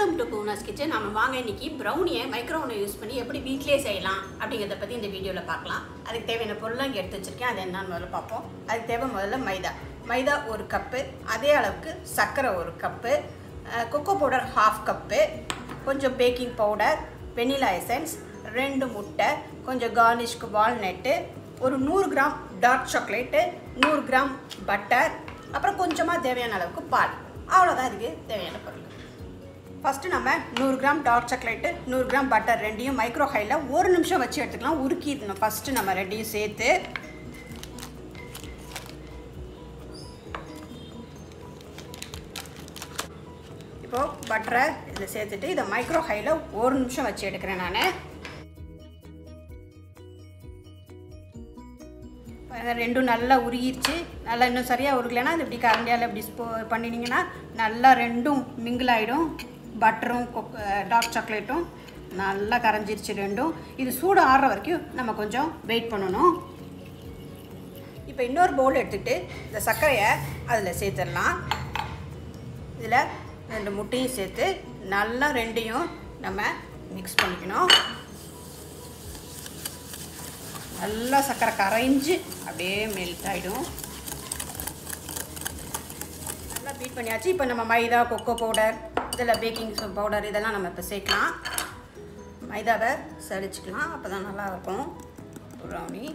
welcome to பூனாஸ் kitchen நம்ம வாங்க இன்னைக்கு ப்ரௌனியை மைக்ரோவனை யூஸ் பண்ணி எப்படி வீட்டிலே செய்யலாம் அப்படிங்கிறத பற்றி இந்த வீடியோவில் பார்க்கலாம் அதுக்கு தேவையான பொருள்லாம் இங்கே எடுத்து வச்சிருக்கேன் அது என்னன்னு முதல்ல பார்ப்போம் அதுக்கு தேவை முதல்ல மைதா மைதா ஒரு கப்பு அதே அளவுக்கு சர்க்கரை ஒரு cup cocoa powder half cup கொஞ்சம் பேக்கிங் பவுடர் வெனிலா எசன்ஸ் ரெண்டு முட்டை கொஞ்சம் கார்னிஷ்க்கு வால்நட்டு ஒரு நூறு கிராம் டார்க் சாக்லேட்டு நூறு கிராம் பட்டர் அப்புறம் கொஞ்சமாக தேவையான அளவுக்கு பால் அவ்வளோதான் இதுக்கு தேவையான பொருள் ஃபஸ்ட்டு நம்ம நூறு கிராம் டார்க் சாக்லேட்டு நூறு கிராம் பட்டர் ரெண்டையும் மைக்ரோ ஹையில் ஒரு நிமிஷம் வச்சு எடுத்துக்கலாம் உருக்கிடணும் ஃபஸ்ட்டு நம்ம ரெண்டையும் சேர்த்து இப்போது பட்டரை இதில் சேர்த்துட்டு இதை மைக்ரோ ஹையில் ஒரு நிமிஷம் வச்சு எடுக்கிறேன் நான் ரெண்டும் நல்லா உருகிருச்சு நல்லா இன்னும் சரியாக உருகலைன்னா இது இப்படி கரண்டியால் இப்படி ஸ்போ பண்ணினீங்கன்னா நல்லா ரெண்டும் மிங்கிள் ஆகிடும் பட்டரும் டார்க் சாக்லேட்டும் நல்லா கரைஞ்சிருச்சு ரெண்டும் இது சூடு ஆடுற வரைக்கும் நம்ம கொஞ்சம் வெயிட் பண்ணணும் இப்போ இன்னொரு பவுல் எடுத்துகிட்டு இந்த சர்க்கரையை அதில் சேர்த்துடலாம் இதில் ரெண்டு முட்டையும் சேர்த்து நல்லா ரெண்டையும் நம்ம மிக்ஸ் பண்ணிக்கணும் நல்லா சர்க்கரை கரைஞ்சி அப்படியே மெல்ட் ஆகிடும் நல்லா பீட் பண்ணியாச்சு இப்போ நம்ம மைதா கொக்கோ பவுடர் இதில் பேக்கிங் பவுடர் இதெல்லாம் நம்ம இப்போ சேர்க்கலாம் மைதாவை சளிச்சிக்கலாம் அப்போ தான் நல்லாயிருக்கும் ப்ரௌனி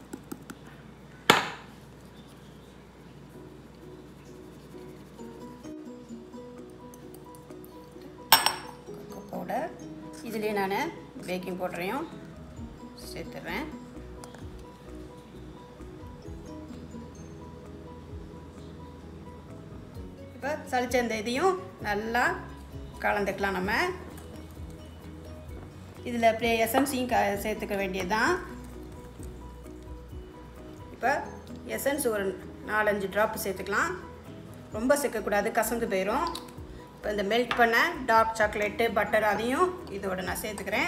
கொக்கோ பவுடர் இதுலேயே நான் பேக்கிங் பவுடரையும் சேர்த்துறேன் இப்போ சளிச்ச இந்த இதையும் நல்லா கலந்துக்கலாம் நம்ம இதில் அப்படியே எசன்ஸையும் க சேர்த்துக்க வேண்டியது தான் இப்போ எசன்ஸ் ஒரு நாலஞ்சு ட்ராப் சேர்த்துக்கலாம் ரொம்ப சேர்க்கக்கூடாது கசந்து போயிடும் இப்போ இந்த மெல்ட் பண்ண டார்க் சாக்லேட்டு பட்டர் அதையும் இதோட நான் சேர்த்துக்கிறேன்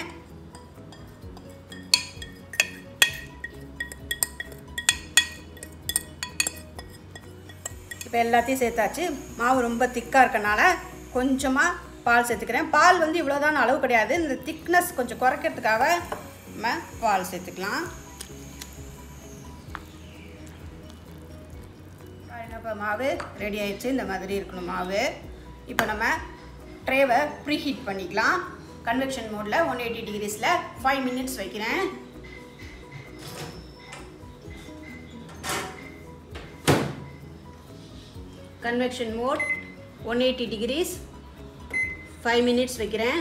இப்போ எல்லாத்தையும் சேர்த்தாச்சு மாவு ரொம்ப திக்காக இருக்கனால கொஞ்சமாக பால் சேர்த்துக்கிறேன் பால் வந்து இவ்வளோதான் அளவு கிடையாது இந்த திக்னஸ் கொஞ்சம் குறைக்கிறதுக்காக நம்ம பால் சேர்த்துக்கலாம் இப்போ மாவு ரெடி ஆயிடுச்சு இந்த மாதிரி இருக்கணும் மாவு இப்போ நம்ம ட்ரேவை ப்ரீ ஹீட் பண்ணிக்கலாம் கன்வெக்ஷன் மோடில் ஒன் எயிட்டி டிகிரிஸில் ஃபைவ் மினிட்ஸ் வைக்கிறேன் convection mode one eighty degrees five minutes வைக்கிறேன்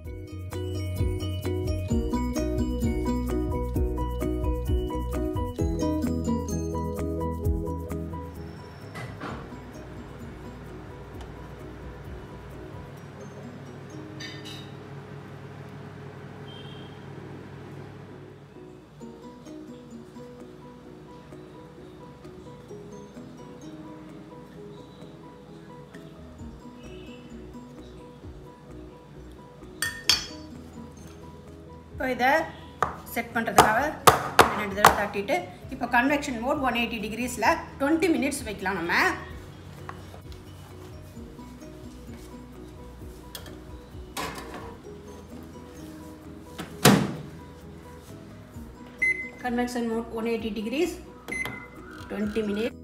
இப்போ இதை செட் பண்ணுறதுக்காக ரெண்டு தடவை தட்டிட்டு இப்போ கன்வெக்ஷன் மோட் ஒன் எயிட்டி டிகிரிஸில் டுவெண்ட்டி மினிட்ஸ் வைக்கலாம் நம்ம convection mode one eighty degrees twenty minutes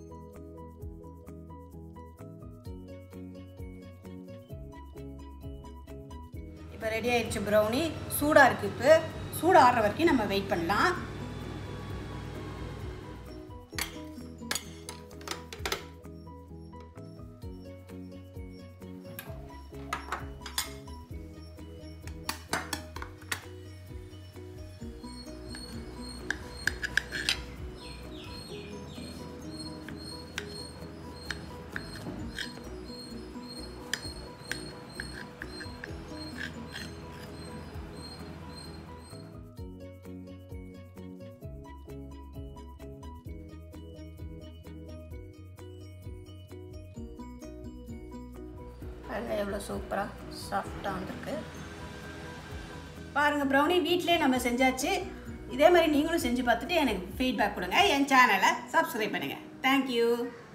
இப்போ ரெடி ஆயிடுச்சு ப்ரௌனி சூடாக இருக்குது இப்போ சூடு ஆடுற வரைக்கும் நம்ம வெயிட் பண்ணலாம் அதில் எவ்வளோ சூப்பராக சாஃப்டாக வந்திருக்கு பாருங்கள் ப்ரௌனி வீட்டிலே நம்ம செஞ்சாச்சு இதே மாதிரி நீங்களும் செஞ்சு பார்த்துட்டு எனக்கு ஃபீட்பேக் கொடுங்க என் சேனலை சப்ஸ்கிரைப் பண்ணுங்கள் தேங்க்யூ